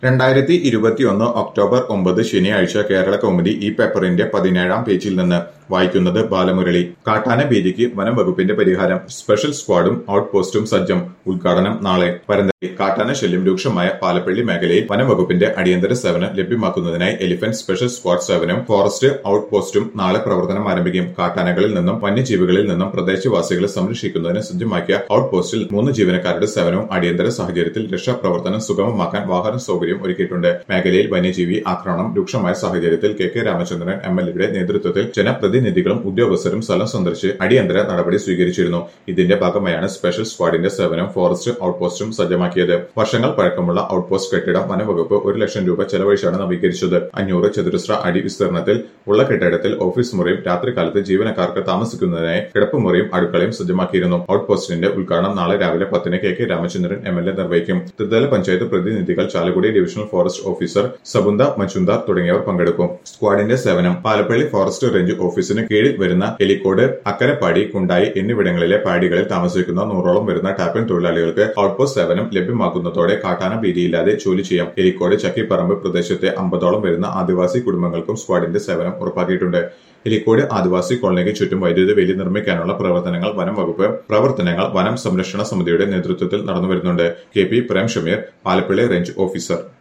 രണ്ടായിരത്തി ഇരുപത്തിയൊന്ന് ഒക്ടോബർ ഒമ്പത് ശനിയാഴ്ച കേരള കൗമുദി ഈ പേപ്പറിന്റെ പതിനേഴാം പേജിൽ നിന്ന് വായിക്കുന്നത് ബാലമുരളി കാട്ടാന ഭീതിക്ക് വനം വകുപ്പിന്റെ പരിഹാരം സ്പെഷ്യൽ സ്ക്വാഡും ഔട്ട് പോസ്റ്റും സജ്ജം ഉദ്ഘാടനം നാളെ പരന്തരി കാട്ടാന ശല്യം രൂക്ഷമായ പാലപ്പള്ളി മേഖലയിൽ വനം വകുപ്പിന്റെ അടിയന്തര സേവനം ലഭ്യമാക്കുന്നതിനായി എലിഫന്റ് സ്പെഷ്യൽ സ്ക്വാഡ് സേവനം ഫോറസ്റ്റ് ഔട്ട് പോസ്റ്റും നാളെ പ്രവർത്തനം ആരംഭിക്കും കാട്ടാനകളിൽ നിന്നും വന്യജീവികളിൽ നിന്നും പ്രദേശവാസികളെ സംരക്ഷിക്കുന്നതിന് സജ്ജമാക്കിയ ഔട്ട് പോസ്റ്റിൽ മൂന്ന് ജീവനക്കാരുടെ സേവനവും അടിയന്തര സാഹചര്യത്തിൽ രക്ഷാപ്രവർത്തനം സുഗമമാക്കാൻ വാഹന സൗകര്യം ഒരുക്കിയിട്ടുണ്ട് മേഖലയിൽ വന്യജീവി ആക്രമണം രൂക്ഷമായ സാഹചര്യത്തിൽ K K Ramachandran M L എയുടെ നേതൃത്വത്തിൽ ജനപ്രതിനിധികളും ഉദ്യോഗസ്ഥരും സ്ഥലം സന്ദർശിച്ച് അടിയന്തര നടപടി സ്വീകരിച്ചിരുന്നു ഇതിന്റെ ഭാഗമായാണ് സ്പെഷ്യൽ സ്ക്വാഡിന്റെ സേവനം ഫോറസ്റ്റ് ഔട്ട് പോസ്റ്റും സജ്ജമാക്കിയത് വർഷങ്ങൾ പഴക്കമുള്ള ഔട്ട് പോസ്റ്റ് കെട്ടിടം വനംവകുപ്പ് ഒരു ലക്ഷം രൂപ ചെലവഴിച്ചാണ് നവീകരിച്ചത് അഞ്ഞൂറ് ചതുരശ്ര അടി വിസ്തീർണത്തിൽ ഉള്ള കെട്ടിടത്തിൽ ഓഫീസ് മുറിയും രാത്രികാലത്ത് ജീവനക്കാർക്ക് താമസിക്കുന്നതിനായി കിടപ്പുമുറിയും അടുക്കളയും സജ്ജമാക്കിയിരുന്നു ഔട്ട് പോസ്റ്റിന്റെ ഉദ്ഘാടനം നാളെ രാവിലെ പത്തിന് K K Ramachandran M L A നിർവഹിക്കും ത്രിതല പഞ്ചായത്ത് പ്രതിനിധികൾ ചാലക്കുടി ഡിവിഷണൽ ഫോറസ്റ്റ് ഓഫീസർ സബുന്ത മച്ചുന്ദാർ തുടങ്ങിയവർ പങ്കെടുക്കും സ്ക്വാഡിന്റെ സേവനം പാലപ്പള്ളി ഫോറസ്റ്റ് റേഞ്ച് ഓഫീസിന് കീഴിൽ വരുന്ന എലിക്കോട് അക്കരപ്പാടി കുണ്ടായി എന്നിവിടങ്ങളിലെ പാടികളിൽ താമസിക്കുന്ന നൂറോളം വരുന്ന ടാപ്പിൻ തൊഴിലാളികൾക്ക് ഔട്ട്പോസ്റ്റ് സേവനം ലഭ്യമാക്കുന്നതോടെ കാട്ടാന ഭീതിയില്ലാതെ ജോലി ചെയ്യാം എലിക്കോട് ചക്കിപ്പറമ്പ് പ്രദേശത്തെ അമ്പതോളം വരുന്ന ആദിവാസി കുടുംബങ്ങൾക്കും സ്ക്വാഡിന്റെ സേവനം ഉറപ്പാക്കിയിട്ടുണ്ട് എലിക്കോട് ആദിവാസി കോളനിക്ക് ചുറ്റും വൈദ്യുതി വേലി നിർമ്മിക്കാനുള്ള പ്രവർത്തനങ്ങൾ വനം വകുപ്പ് പ്രവർത്തനങ്ങൾ വനം സംരക്ഷണ സമിതിയുടെ നേതൃത്വത്തിൽ നടന്നുവരുന്നുണ്ട് K P Prem Shameer Palappilly range officer